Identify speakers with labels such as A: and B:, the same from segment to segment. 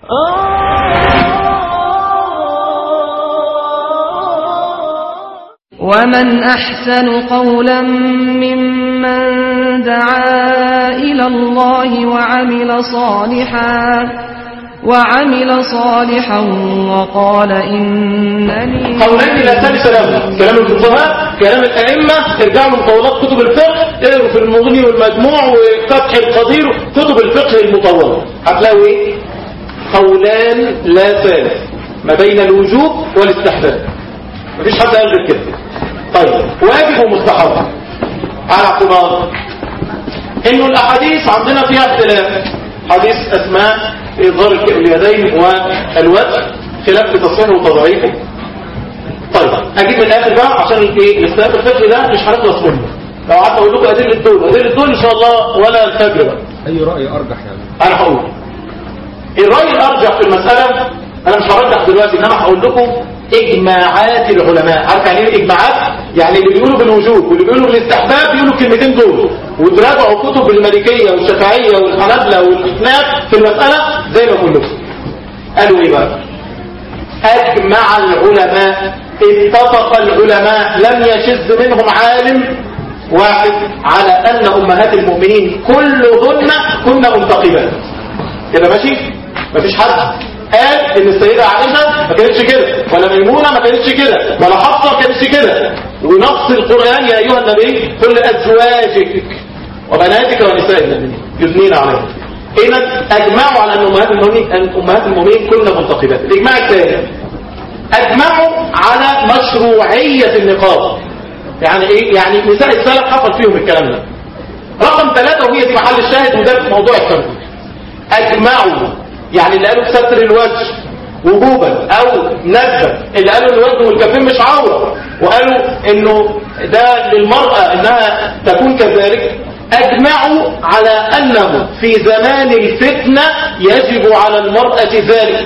A: ومن أحسن قولا ممن دعا إلى الله وعمل صالحا وعمل صالحا وقال إنني
B: قولين لا ثالث لهم كلام الفقهاء كلام الأئمة ارجعوا من قولات كتب الفقه اقروا في المغني والمجموع وفتح القدير كتب الفقه المطولة هتلاقوا ايه قولان لا ثالث ما بين الوجوب والاستحباب مفيش حد قال غير كده طيب واجب ومستحب على اعتبار انه الاحاديث عندنا فيها اختلاف حديث اسماء اظهار اليدين والوجه خلاف في تصحيحه وتضعيفه طيب اجيب من الاخر بقى عشان ايه الاختلاف الفقهي ده مش هنخلص منه لو قعدت اقول لكم ادله دول ادله دول ان شاء الله ولا الفجر بقى
C: اي رأي ارجح يعني
B: انا هقول الراي الارجح في المساله انا مش هرجح دلوقتي انما هقول لكم اجماعات العلماء عارف يعني ايه اجماعات يعني اللي بيقولوا بالوجوب واللي بيقولوا بالاستحباب بيقولوا الكلمتين دول وتراجعوا كتب المالكيه والشافعيه والحنابلة والاحناف في المساله زي ما بقول لكم قالوا ايه بقى اجمع العلماء اتفق العلماء لم يشذ منهم عالم واحد على ان امهات المؤمنين كلهن كن منتقبات كده ماشي مفيش حد قال ان السيدة عائشة ما كانتش كده ولا ميمونة ما كانتش كده ولا حفصة ما كانتش كده ونص القرآن يا ايها النبي كل ازواجك وبناتك ونساء النبي يثنين عليهم اذا اجمعوا على ان امهات المؤمنين ان امهات المؤمنين كن منتقبات الاجماع الثاني اجمعوا على مشروعية النقاب يعني ايه يعني نساء السلف حصل فيهم الكلام ده رقم ثلاثة وهي دي محل الشاهد وده موضوع التربية اجمعوا يعني اللي قالوا بستر الوجه وجوبا او ندبا اللي قالوا ان الوجه والكفين مش عوره وقالوا انه ده للمرأة انها تكون كذلك اجمعوا على انه في زمان الفتنة يجب على المرأة ذلك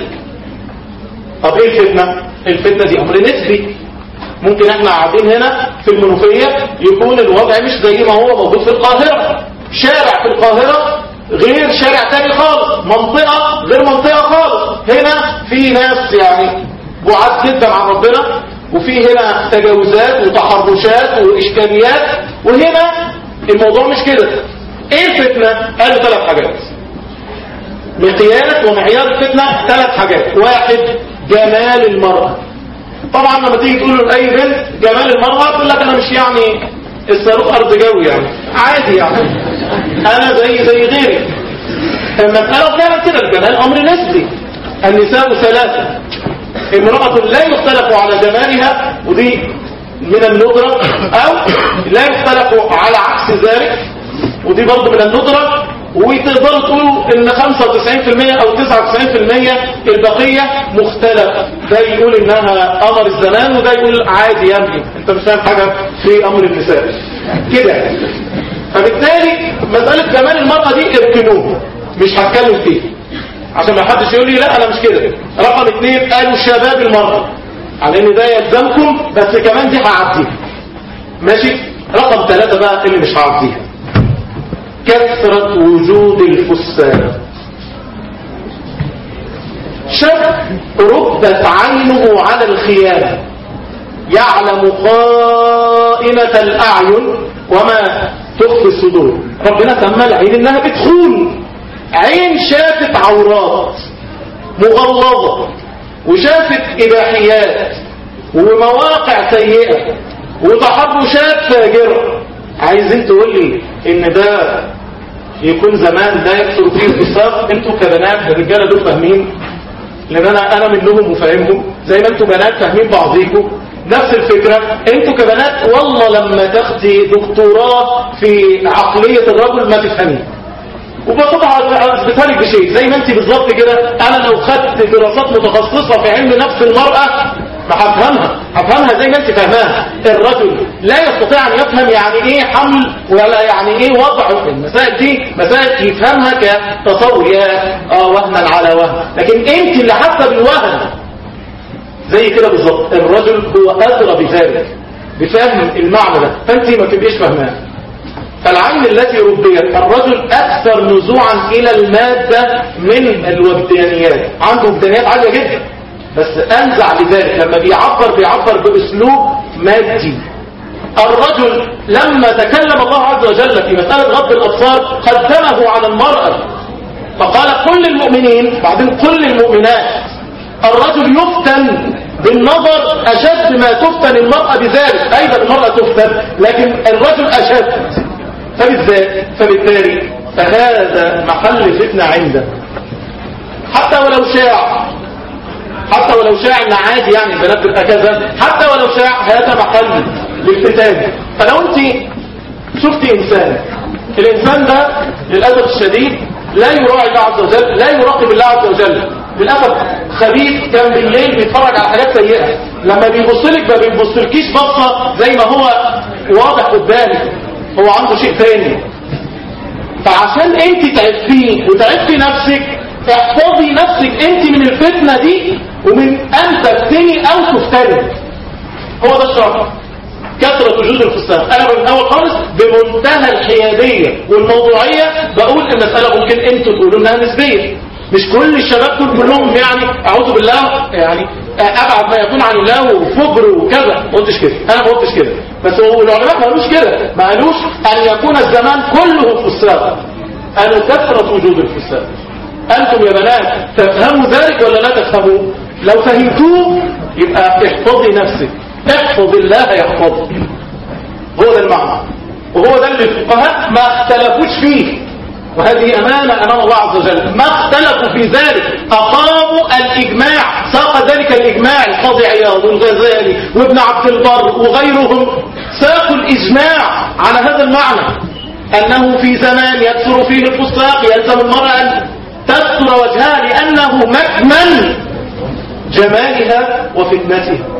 B: طب ايه الفتنة الفتنة دي امر نسبي ممكن احنا قاعدين هنا في المنوفية يكون الوضع مش زي ما هو موجود في القاهرة شارع في القاهرة غير شارع تاني خالص منطقة غير منطقة خالص هنا في ناس يعني بعاد جدا عن ربنا وفي هنا تجاوزات وتحرشات وإشكاليات وهنا الموضوع مش كده ايه الفتنة؟ قالوا ثلاث حاجات مقياس ومعيار الفتنة ثلاث حاجات واحد جمال المرأة طبعا لما تيجي تقول لأي بنت جمال المرأة تقول لك انا مش يعني الصاروخ ارض جوي يعني عادي يعني انا زي زي غيري المسألة فعلا كده الجمال امر نسبي النساء ثلاثة امرأة لا يختلف على جمالها ودي من الندرة او لا يختلف على عكس ذلك ودي برضه من الندرة وتقدروا تقولوا ان 95% او 99% البقية مختلف ده يقول انها قمر الزمان وده يقول عادي يمكن انت مش فاهم حاجة في امر النساء كده فبالتالي مسألة جمال المرأة دي اركنوه مش هتكلم فيه عشان ما حدش يقول لي لا انا مش كده رقم اتنين قالوا شباب المرأة على ان ده يلزمكم بس كمان دي هعديها ماشي رقم ثلاثة بقى اللي مش هعديها كثرة وجود الفساد شاب ربت عينه على الخيانة يعلم خائنة الأعين وما تخفي الصدور ربنا سمى العين انها بتخون عين شافت عورات مغلظة وشافت إباحيات ومواقع سيئة وتحرشات فاجرة عايزين تقول لي ان ده يكون زمان ده يكثر فيه الفساد انتوا كبنات الرجاله دول فاهمين لان انا انا منهم وفاهمهم زي ما انتوا بنات فاهمين بعضيكم نفس الفكرة انتوا كبنات والله لما تاخدي دكتوراه في عقلية الرجل ما تفهمين وبطبع اثبتها لك بشيء زي ما انت بالظبط كده انا لو خدت دراسات متخصصة في علم نفس المرأة ما هفهمها هفهمها زي ما انت فاهماها الرجل لا يستطيع ان يفهم يعني ايه حمل ولا يعني ايه وضع المسائل دي مسائل يفهمها كتصور يا اه وهنا على وهن لكن انت اللي حاسه بالوهن زي كده بالظبط الرجل هو ادرى بذلك بفهم المعنى ده فانت ما تبقيش فاهماه العين التي ربيت الرجل أكثر نزوعا إلى المادة من الوجدانيات عنده وجدانيات عالية جدا بس أنزع لذلك لما بيعبر بيعبر بأسلوب مادي الرجل لما تكلم الله عز وجل في مسألة غض الأبصار قدمه على المرأة فقال كل المؤمنين بعدين كل المؤمنات الرجل يفتن بالنظر أشد ما تفتن المرأة بذلك أيضا المرأة تفتن لكن الرجل أشد فبالذات فبالتالي فهذا محل فتنة عنده حتى ولو شاع حتى ولو شاع ان عادي يعني البنات تبقى كذا حتى ولو شاع هذا محل للفتان فلو انت شفتي انسان الانسان ده للاسف الشديد لا يراعي الله عز وجل لا يراقب الله عز وجل للاسف خبيث كان بالليل بيتفرج على حاجات سيئه لما بيبصلك ما بيبصلكيش بصه زي ما هو واضح قدامك هو عنده شيء تاني فعشان انت تعفيه وتعفي نفسك احفظي نفسك انت من الفتنة دي ومن ان تفتني او تفتني هو ده الشرط كثرة وجود الفساد انا من الاول خالص بمنتهى الحيادية والموضوعية بقول المسألة ممكن انتوا تقولوا انها نسبية مش كل الشباب دول كلهم يعني اعوذ بالله يعني ابعد ما يكون عن الله وفجر وكذا ما قلتش كده انا ما قلتش كده بس هو العلماء ما قالوش كده ما قالوش ان يكون الزمان كله فساد قالوا كثرة وجود الفساد انتم يا بنات تفهموا ذلك ولا لا تفهموه لو فهمتوه يبقى احفظي نفسك احفظ الله يحفظك هو ده المعنى وهو ده اللي الفقهاء ما اختلفوش فيه وهذه أمانة أمام الله عز وجل ما اختلفوا في ذلك أقاموا الإجماع ساق ذلك الإجماع القاضي عياض والغزالي وابن عبد البر وغيرهم ساقوا الإجماع على هذا المعنى أنه في زمان يكثر فيه الفساق يلزم المرأة أن تستر وجهها لأنه مكمن جمالها وفتنتها